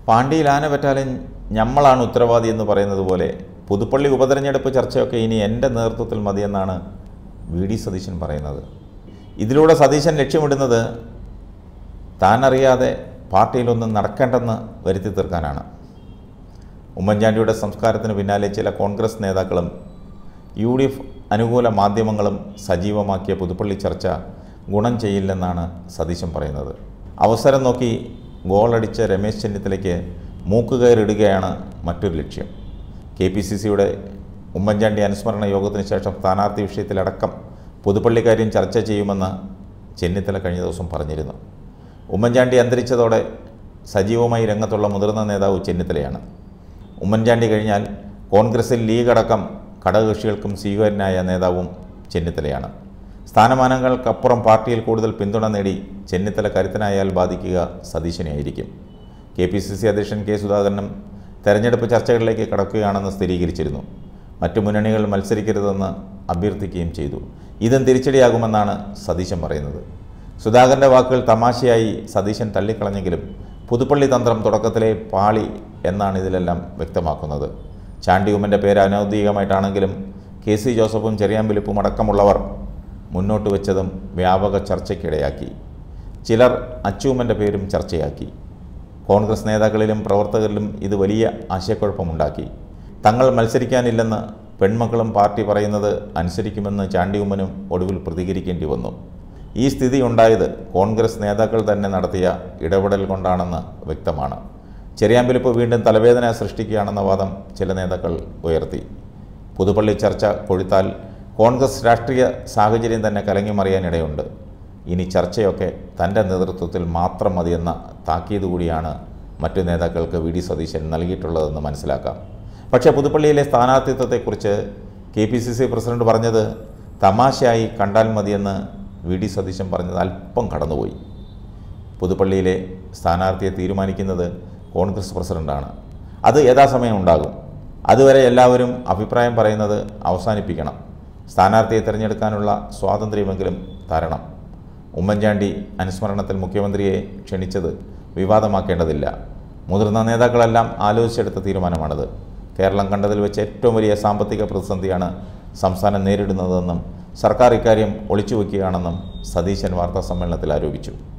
പാണ്ടിയിൽ ആന പറ്റാലും ഞമ്മളാണ് ഉത്തരവാദി എന്ന് പറയുന്നത് പോലെ പുതുപ്പള്ളി ഉപതെരഞ്ഞെടുപ്പ് ചർച്ചയൊക്കെ ഇനി എൻ്റെ നേതൃത്വത്തിൽ മതിയെന്നാണ് വി ഡി സതീശൻ പറയുന്നത് ഇതിലൂടെ സതീശൻ ലക്ഷ്യമിടുന്നത് താനറിയാതെ പാർട്ടിയിലൊന്നും നടക്കേണ്ടെന്ന് വരുത്തി തീർക്കാനാണ് ഉമ്മൻചാണ്ടിയുടെ സംസ്കാരത്തിന് പിന്നാലെ ചില കോൺഗ്രസ് നേതാക്കളും യു ഡി എഫ് അനുകൂല മാധ്യമങ്ങളും സജീവമാക്കിയ പുതുപ്പള്ളി ചർച്ച ഗുണം ചെയ്യില്ലെന്നാണ് സതീശൻ പറയുന്നത് അവസരം നോക്കി ഗോളടിച്ച രമേശ് ചെന്നിത്തലയ്ക്ക് മൂക്കുകയറിടുകയാണ് മറ്റൊരു ലക്ഷ്യം കെ പി സി സിയുടെ ഉമ്മൻചാണ്ടി അനുസ്മരണ യോഗത്തിന് ശേഷം സ്ഥാനാർത്ഥി വിഷയത്തിലടക്കം പുതുപ്പള്ളിക്കാര്യം ചർച്ച ചെയ്യുമെന്ന് ചെന്നിത്തല കഴിഞ്ഞ ദിവസം പറഞ്ഞിരുന്നു ഉമ്മൻചാണ്ടി അന്തരിച്ചതോടെ സജീവമായി രംഗത്തുള്ള മുതിർന്ന നേതാവ് ചെന്നിത്തലയാണ് ഉമ്മൻചാണ്ടി കഴിഞ്ഞാൽ കോൺഗ്രസിൽ ലീഗ് അടക്കം ഘടകകക്ഷികൾക്കും സ്വീകാര്യനായ നേതാവും ചെന്നിത്തലയാണ് സ്ഥാനമാനങ്ങൾക്കപ്പുറം പാർട്ടിയിൽ കൂടുതൽ പിന്തുണ നേടി ചെന്നിത്തല കരുത്തനായാൽ ബാധിക്കുക സതീശനെയായിരിക്കും കെ പി സി സി അധ്യക്ഷൻ കെ സുധാകരനും തെരഞ്ഞെടുപ്പ് ചർച്ചകളിലേക്ക് കടക്കുകയാണെന്ന് സ്ഥിരീകരിച്ചിരുന്നു മറ്റു മുന്നണികൾ മത്സരിക്കരുതെന്ന് അഭ്യർത്ഥിക്കുകയും ചെയ്തു ഇതും തിരിച്ചടിയാകുമെന്നാണ് സതീശൻ പറയുന്നത് സുധാകരൻ്റെ വാക്കുകൾ തമാശയായി സതീശൻ തള്ളിക്കളഞ്ഞെങ്കിലും പുതുപ്പള്ളി തന്ത്രം തുടക്കത്തിലെ പാളി എന്നാണ് ഇതിലെല്ലാം വ്യക്തമാക്കുന്നത് ചാണ്ടി ഉമ്മൻ്റെ പേര് അനൗദ്യോഗികമായിട്ടാണെങ്കിലും കെ സി ജോസഫും ചെറിയാമ്പിലിപ്പും അടക്കമുള്ളവർ മുന്നോട്ട് വെച്ചതും വ്യാപക ചർച്ചയ്ക്കിടയാക്കി ചിലർ അച്ചൂമ്മൻ്റെ പേരും ചർച്ചയാക്കി കോൺഗ്രസ് നേതാക്കളിലും പ്രവർത്തകരിലും ഇത് വലിയ ആശയക്കുഴപ്പമുണ്ടാക്കി തങ്ങൾ മത്സരിക്കാനില്ലെന്ന് പെൺമക്കളും പാർട്ടി പറയുന്നത് അനുസരിക്കുമെന്ന് ചാണ്ടിയുമ്മനും ഒടുവിൽ പ്രതികരിക്കേണ്ടി വന്നു ഈ സ്ഥിതി ഉണ്ടായത് കോൺഗ്രസ് നേതാക്കൾ തന്നെ നടത്തിയ ഇടപെടൽ കൊണ്ടാണെന്ന് വ്യക്തമാണ് ചെറിയാമ്പിലിപ്പ് വീണ്ടും തലവേദന സൃഷ്ടിക്കുകയാണെന്ന വാദം ചില നേതാക്കൾ ഉയർത്തി പുതുപ്പള്ളി ചർച്ച കൊഴുത്താൽ കോൺഗ്രസ് രാഷ്ട്രീയ സാഹചര്യം തന്നെ കലങ്ങിമറിയാനിടയുണ്ട് ഇനി ചർച്ചയൊക്കെ തൻ്റെ നേതൃത്വത്തിൽ മാത്രം മതിയെന്ന താക്കീത് കൂടിയാണ് മറ്റു നേതാക്കൾക്ക് വി ഡി സതീശൻ നൽകിയിട്ടുള്ളതെന്ന് മനസ്സിലാക്കാം പക്ഷേ പുതുപ്പള്ളിയിലെ സ്ഥാനാർത്ഥിത്വത്തെക്കുറിച്ച് K P C C president പറഞ്ഞത് തമാശയായി കണ്ടാൽ മതിയെന്ന് വി ഡി സതീശൻ പറഞ്ഞത് അല്പം കടന്നുപോയി പുതുപ്പള്ളിയിലെ സ്ഥാനാർത്ഥിയെ തീരുമാനിക്കുന്നത് കോൺഗ്രസ് പ്രസിഡന്റാണ് അത് യഥാസമയം ഉണ്ടാകും അതുവരെ എല്ലാവരും അഭിപ്രായം പറയുന്നത് അവസാനിപ്പിക്കണം സ്ഥാനാർത്ഥിയെ തിരഞ്ഞെടുക്കാനുള്ള സ്വാതന്ത്ര്യമെങ്കിലും തരണം ഉമ്മൻചാണ്ടി അനുസ്മരണത്തിൽ മുഖ്യമന്ത്രിയെ ക്ഷണിച്ചത് വിവാദമാക്കേണ്ടതില്ല മുതിർന്ന നേതാക്കളെല്ലാം ആലോചിച്ചെടുത്ത തീരുമാനമാണിത് കേരളം കണ്ടതിൽ വെച്ച് ഏറ്റവും വലിയ സാമ്പത്തിക പ്രതിസന്ധിയാണ് സംസ്ഥാനം നേരിടുന്നതെന്നും സർക്കാർ ഇക്കാര്യം ഒളിച്ചുവെക്കുകയാണെന്നും സതീശൻ വാർത്താസമ്മേളനത്തിൽ ആരോപിച്ചു